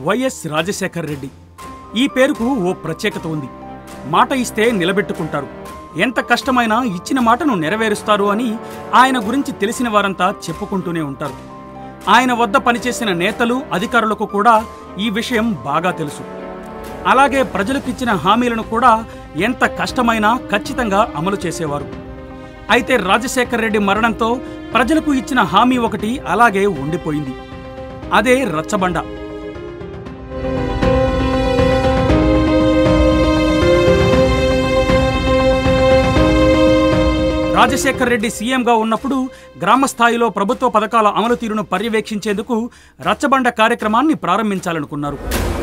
YS Rajasekhar Reddy ఈ పేరుకు ఓ ప్రత్యేకత ఉంది మాట ఇస్తే నిలబెట్టుకుంటారు ఎంత కష్టమైనా ఇచ్చిన మాటను నెరవేరుస్తారు అని ఆయన గురించి తెలిసిన వారంతా చెప్పుకుంటూనే ఉంటారు ఆయన వద్ద పనిచేసిన నేతలు అధికారులకు కూడా ఈ విషయం బాగా తెలుసు అలాగే ప్రజలకిచ్చిన హామీలను కూడా ఎంత కష్టమైనా ఖచ్చితంగా అమలు చేసేవారు అయితే రాజశేఖర్ రెడ్డి మరణంతో ప్రజలకు ఇచ్చిన హామీ ఒకటి అలాగే ఉండిపోయింది అదే రచ్చబండ రాజశేఖర్ రెడ్డి సీఎంగా ఉన్నప్పుడు గ్రామ స్థాయిలో ప్రభుత్వ పథకాల అమలు తీరును పర్యవేక్షించేందుకు రచ్చబండ కార్యక్రమాన్ని ప్రారంభించాలనుకున్నారు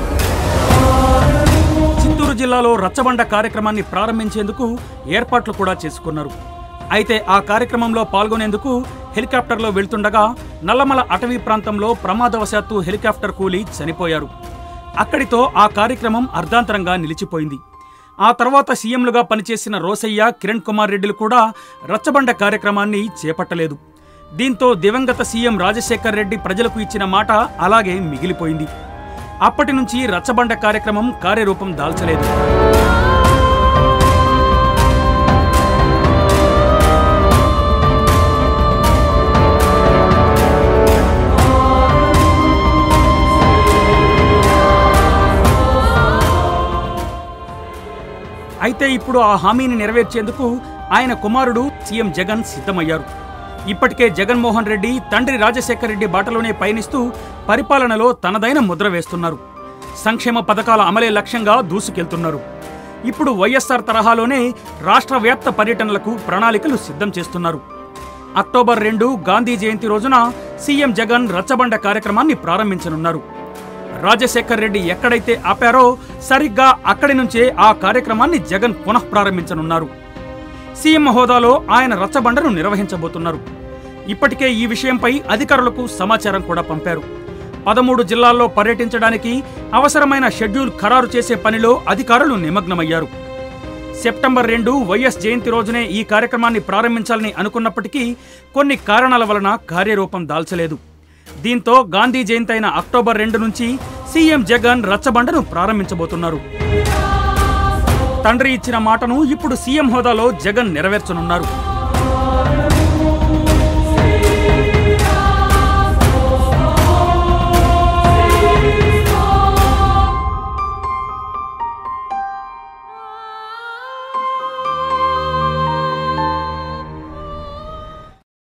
చిత్తూరు జిల్లాలో రచ్చబండ కార్యక్రమాన్ని ప్రారంభించేందుకు ఏర్పాట్లు కూడా చేసుకున్నారు అయితే ఆ కార్యక్రమంలో పాల్గొనేందుకు హెలికాప్టర్లో వెళ్తుండగా నల్లమల అటవీ ప్రాంతంలో ప్రమాదవశాత్తు హెలికాప్టర్ కూలి చనిపోయారు అక్కడితో ఆ కార్యక్రమం అర్ధాంతరంగా నిలిచిపోయింది ఆ తర్వాత సీఎంలుగా పనిచేసిన రోసయ్య కిరణ్ కుమార్ రెడ్డిలు కూడా రచ్చబండ కార్యక్రమాన్ని చేపట్టలేదు దీంతో దివంగత సీఎం రాజశేఖర్ రెడ్డి ప్రజలకు ఇచ్చిన మాట అలాగే మిగిలిపోయింది అప్పటి నుంచి రచ్చబండ కార్యక్రమం కార్యరూపం దాల్చలేదు అయితే ఇప్పుడు ఆ హామీని నెరవేర్చేందుకు ఆయన కుమారుడు సీఎం జగన్ సిద్ధమయ్యారు ఇప్పటికే జగన్మోహన్ రెడ్డి తండ్రి రాజశేఖర్ రెడ్డి బాటలోనే పయనిస్తూ పరిపాలనలో తనదైన ముద్ర వేస్తున్నారు సంక్షేమ పథకాల అమలే లక్ష్యంగా దూసుకెళ్తున్నారు ఇప్పుడు వైఎస్ఆర్ తరహాలోనే రాష్ట్ర వ్యాప్త పర్యటనలకు ప్రణాళికలు సిద్ధం చేస్తున్నారు అక్టోబర్ రెండు గాంధీ జయంతి రోజున సీఎం జగన్ రచ్చబండ కార్యక్రమాన్ని ప్రారంభించనున్నారు రాజశేఖర్ రెడ్డి ఎక్కడైతే ఆపారో సరిగ్గా అక్కడి నుంచే ఆ కార్యక్రమాన్ని జగన్ పునః ప్రారంభించనున్నారు సీఎం హోదాలో ఆయన రచ్చబండను నిర్వహించబోతున్నారు ఇప్పటికే ఈ విషయంపై అధికారులకు సమాచారం కూడా పంపారు పదమూడు జిల్లాల్లో పర్యటించడానికి అవసరమైన షెడ్యూల్ ఖరారు చేసే పనిలో అధికారులు నిమగ్నమయ్యారు సెప్టెంబర్ రెండు వైఎస్ జయంతి రోజునే ఈ కార్యక్రమాన్ని ప్రారంభించాలని అనుకున్నప్పటికీ కొన్ని కారణాల వలన కార్యరూపం దాల్చలేదు దీంతో గాంధీ జయంతి అయిన అక్టోబర్ రెండు నుంచి సీఎం జగన్ రచ్చబండను ప్రారంభించబోతున్నారు తండ్రి ఇచ్చిన మాటను ఇప్పుడు సీఎం హోదాలో జగన్ నెరవేర్చనున్నారు